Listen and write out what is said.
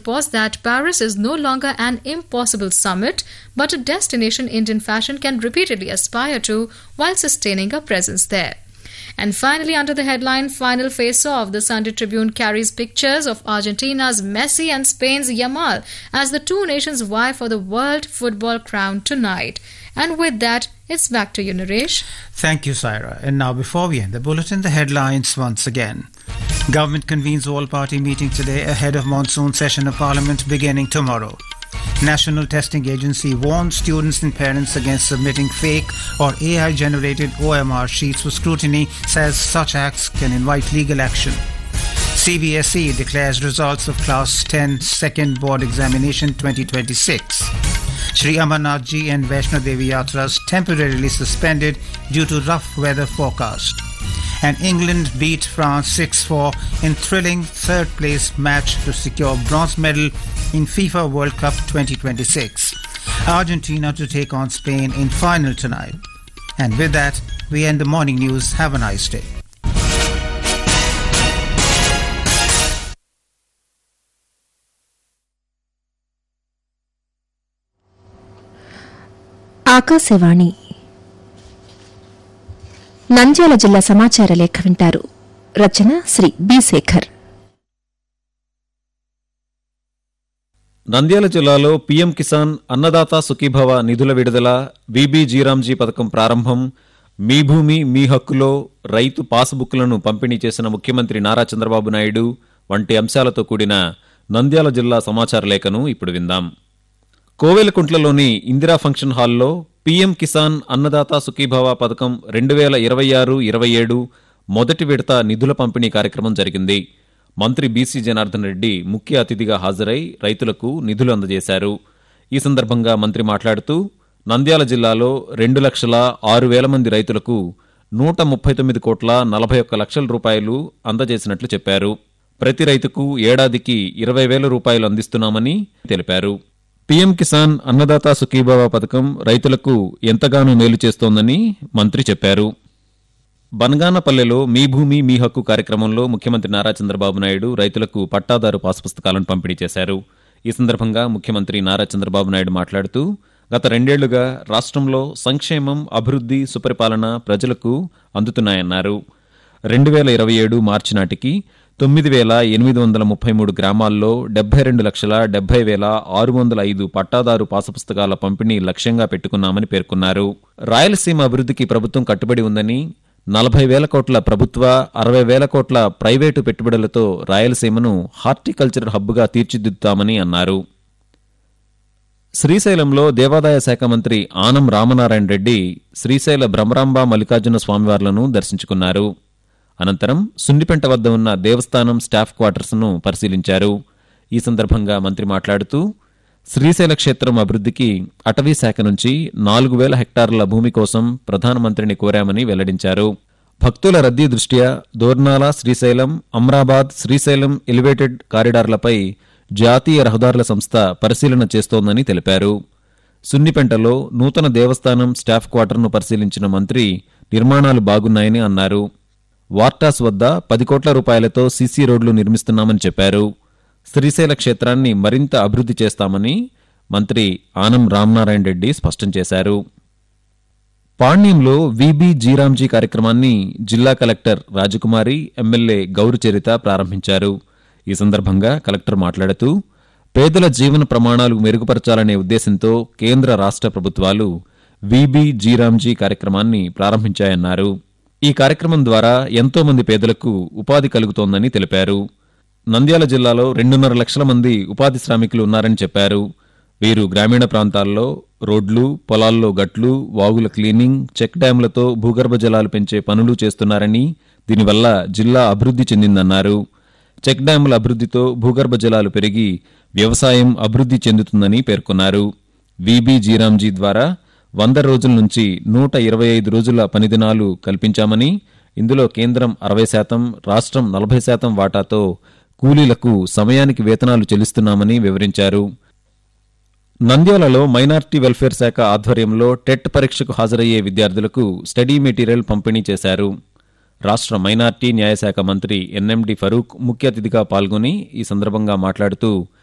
was that Paris is no longer an impossible summit, but a destination Indian fashion can repeatedly aspire to while sustaining a presence there. And finally, under the headline Final Face Off, the Sunday Tribune carries pictures of Argentina's Messi and Spain's Yamal as the two nations vie for the world football crown tonight. And with that, it's back to you, Naresh. Thank you, Syra. And now, before we end the bulletin, the headlines once again. Government convenes all party meeting today ahead of monsoon session of Parliament beginning tomorrow. National Testing Agency warns students and parents against submitting fake or AI generated OMR sheets for scrutiny, says such acts can invite legal action. CBSE declares results of Class 10 Second Board Examination 2026. Sri Amarnath Ji and Vaishno Devi Yatras temporarily suspended due to rough weather forecast. And England beat France 6 4 in thrilling third place match to secure bronze medal in FIFA World Cup 2026. Argentina to take on Spain in final tonight. And with that, we end the morning news. Have a nice day. Akashvani Nandyal జిల్లా సమాచార లేఖ వింటారు రచన Shri B Shekhar Nandyal జిల్లాలో PM Kisan Annadata Sukhibhava నిధుల విడుదల BB జీరాంజీ పథకం ప్రారంభం మీ భూమి మీ హక్కులో రైతు పాస్బుక్లను పంపిణీ చేసిన ముఖ్యమంత్రి నారా చంద్రబాబు నాయుడు వంటి అంశాలతో కూడిన నంద్యాల జిల్లా సమాచార లేఖను ఇప్పుడు విందాం కోవెలకుంట్లలోని ఇందిరా ఫంక్షన్ హాల్లో పీఎం కిసాన్ అన్నదాత సుఖీభవ పథకం రెండు వేల ఇరవై ఆరు ఇరవై ఏడు మొదటి విడత నిధుల పంపిణీ కార్యక్రమం జరిగింది మంత్రి బీసీ జనార్దన్ రెడ్డి ముఖ్య అతిథిగా హాజరై రైతులకు నిధులు అందజేశారు ఈ సందర్భంగా మంత్రి మాట్లాడుతూ నంద్యాల జిల్లాలో రెండు లక్షల ఆరు వేల మంది రైతులకు నూట ముప్పై తొమ్మిది కోట్ల నలభై ఒక్క లక్షల రూపాయలు అందజేసినట్లు చెప్పారు ప్రతి రైతుకు ఏడాదికి ఇరవై వేల రూపాయలు అందిస్తున్నామని తెలిపారు పీఎం కిసాన్ అన్నదాత సుఖీభవ పథకం రైతులకు ఎంతగానో మేలు చేస్తోందని మంత్రి చెప్పారు బనగానపల్లెలో మీ భూమి మీ హక్కు కార్యక్రమంలో ముఖ్యమంత్రి నారా చంద్రబాబు నాయుడు రైతులకు పట్టాదారు పాస్ పుస్తకాలను పంపిణీ చేశారు ఈ సందర్భంగా ముఖ్యమంత్రి నారా చంద్రబాబు నాయుడు మాట్లాడుతూ గత రెండేళ్లుగా రాష్ట్రంలో సంక్షేమం అభివృద్ధి సుపరిపాలన ప్రజలకు అందుతున్నాయన్నారు రెండు వేల ఇరవై ఏడు మార్చి నాటికి తొమ్మిది వేల ఎనిమిది వందల ముప్పై మూడు గ్రామాల్లో డెబ్బై రెండు లక్షల డెబ్బై వేల ఆరు వందల ఐదు పట్టాదారు పాసపుస్తకాల పంపిణీ లక్ష్యంగా పెట్టుకున్నామని పేర్కొన్నారు రాయలసీమ అభివృద్ధికి ప్రభుత్వం కట్టుబడి ఉందని నలభై వేల కోట్ల ప్రభుత్వ అరవై వేల కోట్ల ప్రైవేటు పెట్టుబడులతో రాయలసీమను హార్టికల్చర్ హబ్గా తీర్చిదిద్దుతామని అన్నారు శ్రీశైలంలో దేవాదాయ శాఖ మంత్రి ఆనం రామనారాయణ రెడ్డి శ్రీశైల భ్రమరాంబ మల్లికార్జున స్వామివార్లను దర్శించుకున్నారు అనంతరం సున్నిపెంట వద్ద ఉన్న దేవస్థానం స్టాఫ్ క్వార్టర్స్ను పరిశీలించారు ఈ సందర్భంగా మంత్రి మాట్లాడుతూ శ్రీశైల క్షేత్రం అభివృద్ధికి అటవీ శాఖ నుంచి నాలుగు వేల హెక్టార్ల భూమి కోసం ప్రధానమంత్రిని కోరామని వెల్లడించారు భక్తుల రద్దీ దృష్ట్యా దోర్నాల శ్రీశైలం అమ్రాబాద్ శ్రీశైలం ఎలివేటెడ్ కారిడార్లపై జాతీయ రహదారుల సంస్థ పరిశీలన చేస్తోందని తెలిపారు సున్నిపెంటలో నూతన దేవస్థానం స్టాఫ్ క్వార్టర్ను పరిశీలించిన మంత్రి నిర్మాణాలు బాగున్నాయని అన్నారు వార్టాస్ వద్ద పది కోట్ల రూపాయలతో సీసీ రోడ్లు నిర్మిస్తున్నామని చెప్పారు శ్రీశైల క్షేత్రాన్ని మరింత అభివృద్ధి చేస్తామని మంత్రి ఆనం రామనారాయణ రెడ్డి స్పష్టం చేశారు పాణ్యంలో విబి జీరాంజీ కార్యక్రమాన్ని జిల్లా కలెక్టర్ రాజకుమారి ఎమ్మెల్యే గౌరు చరిత ప్రారంభించారు ఈ సందర్భంగా కలెక్టర్ మాట్లాడుతూ పేదల జీవన ప్రమాణాలు మెరుగుపరచాలనే ఉద్దేశంతో కేంద్ర రాష్ట్ర ప్రభుత్వాలు విబి జీరాంజీ కార్యక్రమాన్ని ప్రారంభించాయన్నారు ఈ కార్యక్రమం ద్వారా ఎంతో మంది పేదలకు ఉపాధి కలుగుతోందని తెలిపారు నంద్యాల జిల్లాలో రెండున్నర లక్షల మంది ఉపాధి శ్రామికులు ఉన్నారని చెప్పారు వీరు గ్రామీణ ప్రాంతాల్లో రోడ్లు పొలాల్లో గట్లు వాగుల క్లీనింగ్ చెక్ డ్యాంలతో భూగర్భ జలాలు పెంచే పనులు చేస్తున్నారని దీనివల్ల జిల్లా అభివృద్ధి చెందిందన్నారు చెక్ డ్యాంల అభివృద్ధితో భూగర్భ జలాలు పెరిగి వ్యవసాయం అభివృద్ధి చెందుతుందని పేర్కొన్నారు విబి జీరాంజీ ద్వారా వంద రోజుల నుంచి నూట ఇరవై ఐదు రోజుల పనిదినాలు కల్పించామని ఇందులో కేంద్రం అరవై శాతం రాష్ట్రం నలభై శాతం వాటాతో కూలీలకు సమయానికి వేతనాలు చెల్లిస్తున్నామని వివరించారు నంద్యాలలో మైనార్టీ వెల్ఫేర్ శాఖ ఆధ్వర్యంలో టెట్ పరీక్షకు హాజరయ్యే విద్యార్థులకు స్టడీ మెటీరియల్ పంపిణీ చేశారు రాష్ట్ర మైనార్టీ న్యాయశాఖ మంత్రి ఎన్ఎండి ఫరూక్ ముఖ్య అతిథిగా పాల్గొని ఈ సందర్భంగా మాట్లాడుతూ